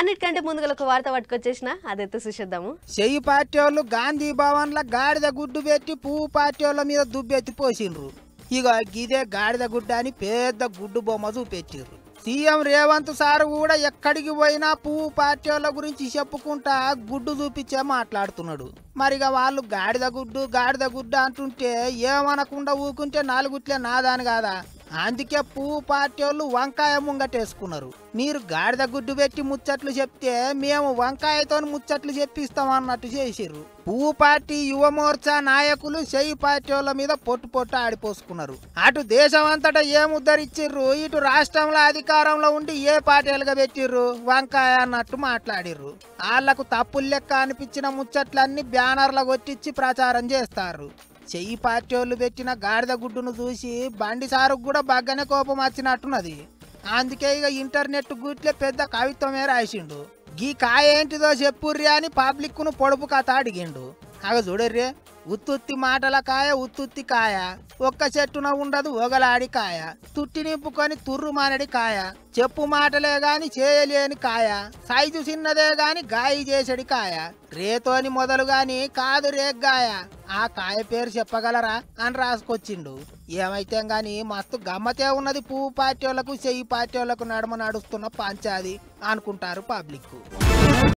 అన్నిటికంటే ముందుగా ఒక వార్త పట్టుకొచ్చేసిన అదైతే చూసేద్దాము చెయ్యి పార్టీ వాళ్ళు గాంధీ భవన్ల గాడిద గుడ్డు పెట్టి పువ్వు పార్టీ వాళ్ళ మీద దుబ్బెత్తి పోసిండ్రు ఇక గిదే గాడిద గుడ్డ అని పెద్ద గుడ్డు బొమ్మ చూపెట్టిర్రు సీఎం రేవంత్ సార్ కూడా ఎక్కడికి పోయినా పువ్వు పార్టీ వాళ్ళ గురించి చెప్పుకుంటా గుడ్డు చూపించే మాట్లాడుతున్నాడు మరిగా వాళ్ళు గాడిద గుడ్డు గాడిద గుడ్డు అంటుంటే ఏమనకుండా ఊకుంటే నాలుగుట్లే నాదాని కాదా అందుకే పువ్వు పార్టీ వాళ్ళు వంకాయ ముంగటేసుకున్నారు మీరు గాడిద గుడ్డు పెట్టి ముచ్చట్లు చెప్తే మేము వంకాయతో ముచ్చట్లు చెప్పిస్తాం అన్నట్టు చేసిర్రు పువ్వు పార్టీ యువ మోర్చా నాయకులు చెయ్యి పార్టీ వాళ్ళ మీద పొట్టు పొట్టు ఆడిపోసుకున్నారు అటు దేశం అంతటా ఏం ఉద్ధరిచ్చిర్రు ఇటు రాష్ట్రంలో అధికారంలో ఉండి ఏ పార్టీలుగా పెట్టిర్రు వంకాయ అన్నట్టు మాట్లాడిర్రు వాళ్లకు తప్పులు లెక్క అనిపించిన ముచ్చట్లన్నీ బ్యానర్ల కొట్టించి ప్రచారం చేస్తారు చెయ్యి పార్టీ వాళ్ళు పెట్టిన గాడిద గుడ్డును చూసి బండి సారుకు కూడా బాగానే కోపం వచ్చినట్టున్నది అందుకే ఇక ఇంటర్నెట్ గుట్లే పెద్ద కవిత్వమే రాసిండు గీ కాయ ఏంటిదో చెప్పుర్రి అని పబ్లిక్ ను పొడుపు కథ అడిగిండు అగ చూడర్రే ఉత్తుత్తి మాటల కాయ ఉత్తుత్తి కాయ ఒక్క చెట్టున ఉండదు ఒగలాడి కాయ తుట్టి నింపుకొని తుర్రు మానడి కాయ చెప్పు మాటలే గాని చేయలేని కాయ సైజు చిన్నదే గాని గాయి చేసడి కాయ రేతోని మొదలు గాని కాదు రేగ్గాయ ఆ కాయ పేరు చెప్పగలరా అని రాసుకొచ్చిండు ఏమైతే గాని మస్తు గమ్మతే ఉన్నది పువ్వు పార్టీ వాళ్ళకు చెయ్యి పార్టీ వాళ్ళకు నడుమ నడుస్తున్న పంచాది అనుకుంటారు పబ్లిక్